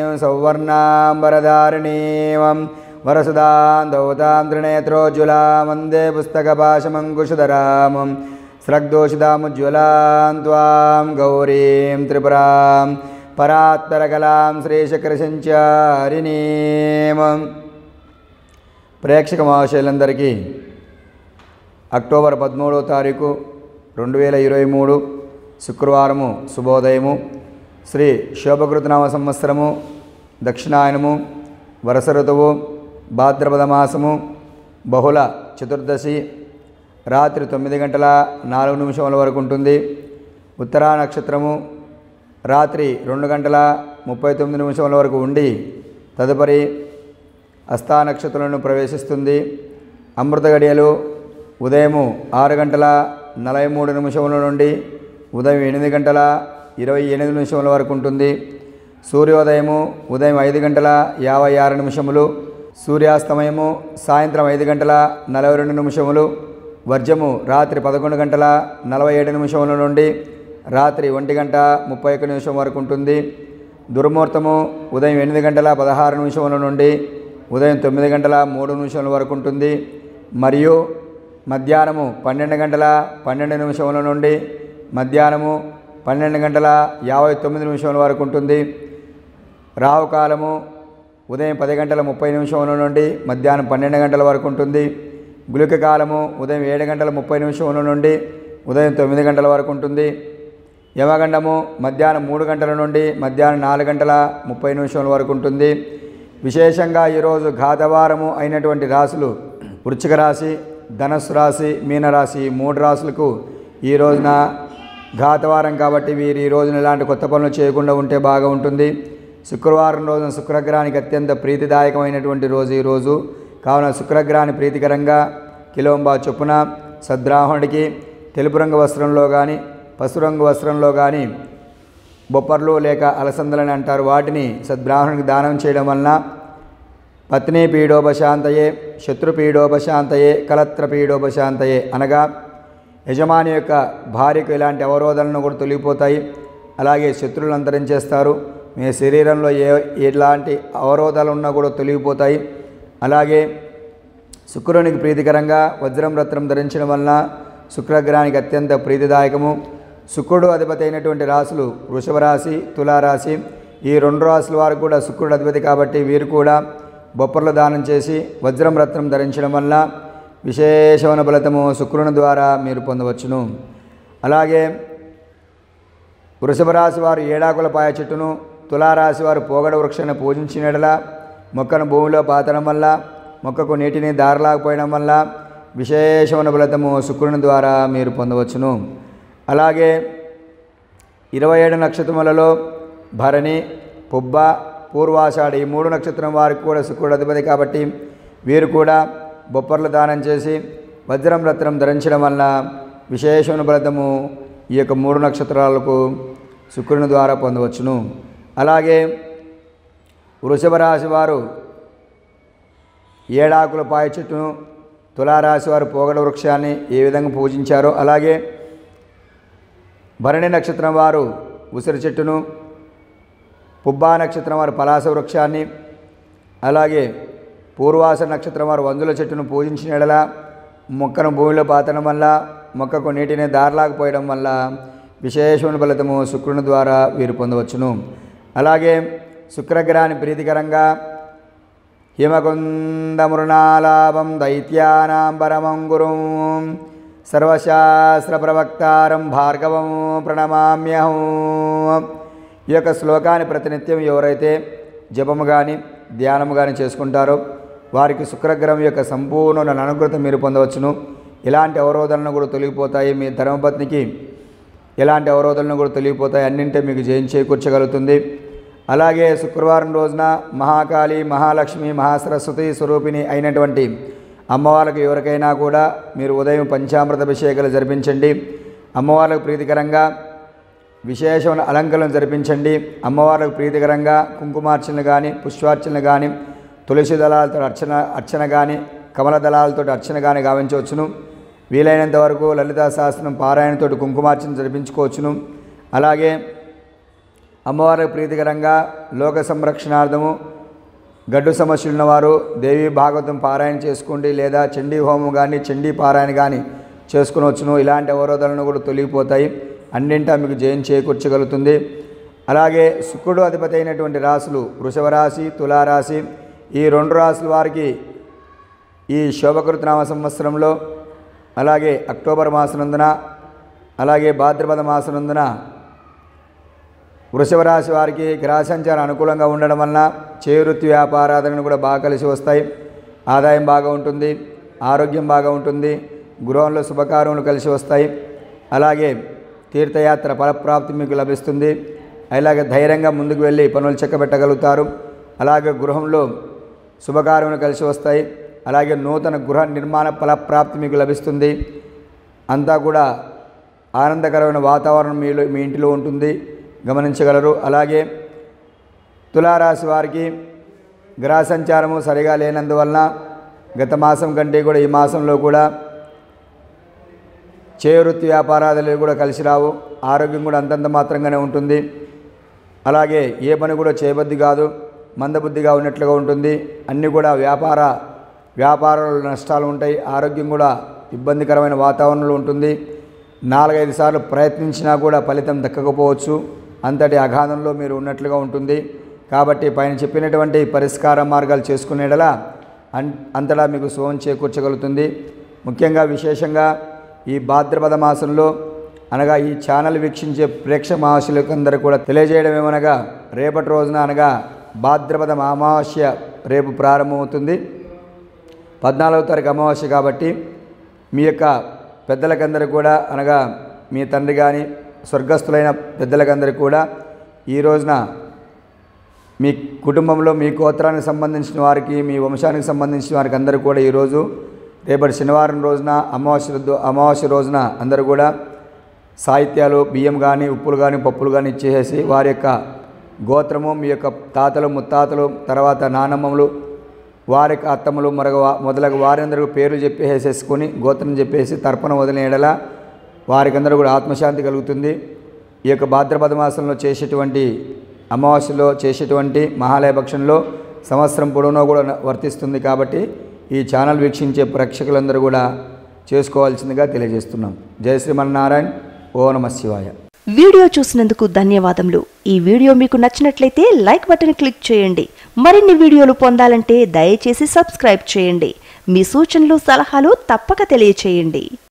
సౌవర్ణాంబరధారిణీం వరసుదాం దౌతాం త్రినేత్రోజ్వలాం వందే పుస్తకపాశమంకుశధరామం స్రగ్దోషితాముజ్వలాం త్వాం గౌరీం త్రిపురాం పరాత్పరకలాం శ్రీశకరసంచారిణీం ప్రేక్షక మహాశయులందరికీ అక్టోబర్ పదమూడవ తారీఖు రెండు వేల ఇరవై మూడు శుక్రవారము శుభోదయము శ్రీ శోభకృతనామ సంవత్సరము దక్షిణాయనము వరస ఋతువు భాద్రపద మాసము బహుళ చతుర్దశి రాత్రి తొమ్మిది గంటల నాలుగు నిమిషముల వరకు ఉంటుంది ఉత్తరా నక్షత్రము రాత్రి రెండు గంటల ముప్పై తొమ్మిది నిమిషముల వరకు ఉండి తదుపరి హస్తా నక్షత్రాలను ప్రవేశిస్తుంది అమృత గడియలు ఉదయము ఆరు గంటల నలభై మూడు నిమిషముల నుండి ఉదయం ఎనిమిది గంటల ఇరవై ఎనిమిది నిమిషముల వరకు ఉంటుంది సూర్యోదయము ఉదయం ఐదు గంటల యాభై ఆరు నిమిషములు సూర్యాస్తమయము సాయంత్రం ఐదు గంటల నలభై రెండు నిమిషములు వర్జము రాత్రి పదకొండు గంటల నలభై ఏడు నిమిషముల నుండి రాత్రి ఒంటి గంట ముప్పై ఒక్క నిమిషం వరకు ఉంటుంది దుర్ముహూర్తము ఉదయం ఎనిమిది గంటల పదహారు నిమిషముల నుండి ఉదయం తొమ్మిది గంటల మూడు నిమిషముల వరకు ఉంటుంది మరియు మధ్యాహ్నము పన్నెండు గంటల పన్నెండు నిమిషముల నుండి మధ్యాహ్నము పన్నెండు గంటల యాభై తొమ్మిది నిమిషముల వరకు ఉంటుంది రావుకాలము ఉదయం పది గంటల ముప్పై నిమిషముల నుండి మధ్యాహ్నం పన్నెండు గంటల వరకు ఉంటుంది గుళిక కాలము ఉదయం ఏడు గంటల ముప్పై నిమిషముల నుండి ఉదయం తొమ్మిది గంటల వరకు ఉంటుంది యమగండము మధ్యాహ్నం మూడు గంటల నుండి మధ్యాహ్నం నాలుగు గంటల ముప్పై నిమిషముల వరకు ఉంటుంది విశేషంగా ఈరోజు ఘాతవారము అయినటువంటి రాశులు వృశ్చిక రాశి ధనస్సు రాశి మీనరాశి ఈ మూడు రాశులకు ఈ రోజున ఘాతవారం కాబట్టి వీరు ఈ రోజున ఇలాంటి కొత్త పనులు చేయకుండా ఉంటే బాగా ఉంటుంది శుక్రవారం రోజున శుక్రగ్రహానికి అత్యంత ప్రీతిదాయకమైనటువంటి రోజు ఈ రోజు కావున శుక్రగ్రహాన్ని ప్రీతికరంగా కిలోంబా చొప్పున సద్బ్రాహ్మణుడికి తెలుపు రంగు వస్త్రంలో కానీ పసుపు రంగు వస్త్రంలో కానీ బొప్పర్లు లేక అలసందలని అంటారు వాటిని సద్బ్రాహ్మణునికి దానం చేయడం వలన పత్ని పీడోపశాంతయే శత్రు పీడోపశాంతయే కలత్ర పీడోపశాంతయే అనగా యజమాని యొక్క భార్యకు ఇలాంటి అవరోధాలను కూడా తొలగిపోతాయి అలాగే శత్రువులను అంతరించేస్తారు మీ శరీరంలో ఏ ఎలాంటి అవరోధాలు ఉన్నా కూడా తొలగిపోతాయి అలాగే శుక్రునికి ప్రీతికరంగా వజ్రం రత్నం ధరించడం వలన శుక్రగ్రహానికి అత్యంత ప్రీతిదాయకము శుక్రుడు అధిపతి అయినటువంటి రాశులు వృషభ రాశి తులారాశి ఈ రెండు రాశుల వారు కూడా శుక్రుడు అధిపతి కాబట్టి వీరు కూడా బొప్పర్లు దానం చేసి వజ్రం రత్నం ధరించడం వల్ల విశేషమైన ఫలితము శుక్రుని ద్వారా మీరు పొందవచ్చును అలాగే వృషభ రాశి వారు ఏడాకుల పాయ చెట్టును తులారాశి వారు పోగడ వృక్షాన్ని పూజించినడల మొక్కను భూమిలో పాతడం వల్ల మొక్కకు నీటిని దారలాకపోయడం వల్ల విశేషమైన ఫలితము శుక్రుని ద్వారా మీరు పొందవచ్చును అలాగే ఇరవై ఏడు నక్షత్రములలో భరణి పుబ్బ పూర్వాషాఢ ఈ మూడు నక్షత్రం వారికి కూడా శుక్రుడు అధిపతి కాబట్టి వీరు కూడా బొప్పర్లు దానం చేసి వజ్రం రత్నం ధరించడం వల్ల విశేషమైన ఫలితము ఈ యొక్క మూడు నక్షత్రాలకు శుక్రుని ద్వారా పొందవచ్చును అలాగే వృషభ రాశి వారు ఏడాకుల పాయ చెట్టును తులారాశి వారు పోగడ వృక్షాన్ని ఏ విధంగా పూజించారో అలాగే భరణి నక్షత్రం వారు ఉసిరి చెట్టును పుబ్బా నక్షత్రం వారు పలాస వృక్షాన్ని అలాగే పూర్వాస నక్షత్రం వారు వందుల చెట్టును పూజించిన ఎడల మొక్కను భూమిలో పాతడం వల్ల మొక్కకు నీటిని దారలాకపోయడం వల్ల విశేషమైన ఫలితము శుక్రుని ద్వారా వీరు పొందవచ్చును అలాగే శుక్రగ్రహాన్ని ప్రీతికరంగా హిమకుందమృణాలాభం దైత్యానాం పరమం గురుం సర్వశాస్త్ర ప్రవక్తారం భార్గవం ప్రణమామ్యహం ఈ యొక్క శ్లోకాన్ని ప్రతినిత్యం ఎవరైతే జపము కానీ ధ్యానము కానీ చేసుకుంటారో వారికి శుక్రగ్రహం యొక్క సంపూర్ణ అనుగ్రతం మీరు పొందవచ్చును ఇలాంటి అవరోధాలను కూడా తొలగిపోతాయి మీ ధర్మపత్నికి ఎలాంటి అవరోధాలను కూడా తొలగిపోతాయి అన్నింటే మీకు జయం చేకూర్చగలుగుతుంది అలాగే శుక్రవారం రోజున మహాకాళి మహాలక్ష్మి మహాసరస్వతి స్వరూపిణి అయినటువంటి అమ్మవారికి ఎవరికైనా కూడా మీరు ఉదయం పంచామృత అభిషేకాలు జరిపించండి అమ్మవార్లకు ప్రీతికరంగా విశేషమైన అలంకరణలు జరిపించండి అమ్మవార్లకు ప్రీతికరంగా కుంకుమార్చనలు కానీ పుష్పార్చనలు కానీ తులసి దళాలతో అర్చన అర్చన కానీ కమల దళాలతో అర్చన కానీ గావించవచ్చును వీలైనంత వరకు లలితా శాస్త్రం పారాయణతో కుంకుమార్చన జరిపించుకోవచ్చును అలాగే అమ్మవారికి ప్రీతికరంగా లోక సంరక్షణార్థము గడ్డు సమస్యలు ఉన్నవారు దేవి భాగవతం పారాయణ చేసుకోండి లేదా చండీ హోమం కానీ చండీ పారాయణ కానీ చేసుకునవచ్చును ఇలాంటి అవరోధాలను కూడా తొలగిపోతాయి అన్నింటా మీకు జయం చేకూర్చగలుగుతుంది అలాగే శుక్రుడు అధిపతి అయినటువంటి రాశులు వృషభ రాశి తులారాశి ఈ రెండు రాశుల వారికి ఈ శోభకృత నామ సంవత్సరంలో అలాగే అక్టోబర్ మాసనందున అలాగే భాద్రపద మాసనందున వృషభ రాశి వారికి గ్రహ సంచారం అనుకూలంగా ఉండడం వలన చేవృత్తి వ్యాపారాధనలు కూడా బాగా కలిసి వస్తాయి ఆదాయం బాగా ఉంటుంది ఆరోగ్యం బాగా ఉంటుంది గృహంలో శుభకార్యములు కలిసి వస్తాయి అలాగే తీర్థయాత్ర ఫలప్రాప్తి మీకు లభిస్తుంది అలాగే ధైర్యంగా ముందుకు వెళ్ళి పనులు చెక్కబెట్టగలుగుతారు అలాగే గృహంలో శుభకార్యములు కలిసి వస్తాయి అలాగే నూతన గృహ నిర్మాణ ఫలప్రాప్తి మీకు లభిస్తుంది అంతా కూడా ఆనందకరమైన వాతావరణం మీలో మీ ఇంటిలో ఉంటుంది గమనించగలరు అలాగే తులారాశి వారికి గ్రహ సంచారము సరిగా లేనందువలన గత మాసం కంటే కూడా ఈ మాసంలో కూడా చేవృత్తి వ్యాపారాలు కూడా కలిసి రావు ఆరోగ్యం కూడా అంతంత మాత్రంగానే ఉంటుంది అలాగే ఏ పని కూడా చేయబద్ది కాదు మందబుద్ధిగా ఉన్నట్లుగా ఉంటుంది అన్నీ కూడా వ్యాపార వ్యాపారాలు నష్టాలు ఉంటాయి ఆరోగ్యం కూడా ఇబ్బందికరమైన వాతావరణంలో ఉంటుంది నాలుగైదు సార్లు ప్రయత్నించినా కూడా ఫలితం దక్కకపోవచ్చు అంతటి అగాధంలో మీరు ఉన్నట్లుగా ఉంటుంది కాబట్టి పైన చెప్పినటువంటి పరిష్కార మార్గాలు చేసుకునేటలా అన్ అంతటా మీకు శుభం చేకూర్చగలుగుతుంది ముఖ్యంగా విశేషంగా ఈ భాద్రపద మాసంలో అనగా ఈ ఛానల్ వీక్షించే ప్రేక్ష మహాశులకు అందరూ కూడా తెలియజేయడం ఏమనగా రేపటి రోజున అనగా భాద్రపద అమావాస్య రేపు ప్రారంభమవుతుంది పద్నాలుగవ తారీఖు అమావాస్య కాబట్టి మీ యొక్క పెద్దలకందరూ కూడా అనగా మీ తండ్రి కానీ స్వర్గస్థులైన పెద్దలకందరూ కూడా ఈ రోజున మీ కుటుంబంలో మీ గోత్రానికి సంబంధించిన వారికి మీ వంశానికి సంబంధించిన వారికి అందరూ కూడా ఈరోజు రేపటి శనివారం రోజున అమావాస్య రొద్దు- అమావాస్య రోజున అందరూ కూడా సాహిత్యాలు బియ్యం కానీ ఉప్పులు కానీ పప్పులు కానీ ఇచ్చేసేసి వారి యొక్క గోత్రము మీ యొక్క తాతలు ముత్తాతలు తర్వాత నానమ్మలు వారి యొక్క అత్తమ్మలు మరొక మొదలగు వారందరూ పేర్లు చెప్పేసేసుకొని గోత్రం చెప్పేసి తర్పణ వదిలేయడల వారికందరూ కూడా ఆత్మశాంతి కలుగుతుంది ఈ యొక్క భాద్రపద మాసంలో చేసేటువంటి అమావాస్యలో చేసేటువంటి మహాలయ పక్షంలో సంవత్సరం పొడవునా కూడా వర్తిస్తుంది కాబట్టి ఈ ఛానల్ వీక్షించే ప్రేక్షకులందరూ కూడా చేసుకోవాల్సిందిగా తెలియజేస్తున్నాం జయ శ్రీమన్నారాయణ ఓ నమ శివాయ వీడియో చూసినందుకు ధన్యవాదములు ఈ వీడియో మీకు నచ్చినట్లయితే లైక్ బటన్ క్లిక్ చేయండి మరిన్ని వీడియోలు పొందాలంటే దయచేసి సబ్స్క్రైబ్ చేయండి మీ సూచనలు సలహాలు తప్పక తెలియచేయండి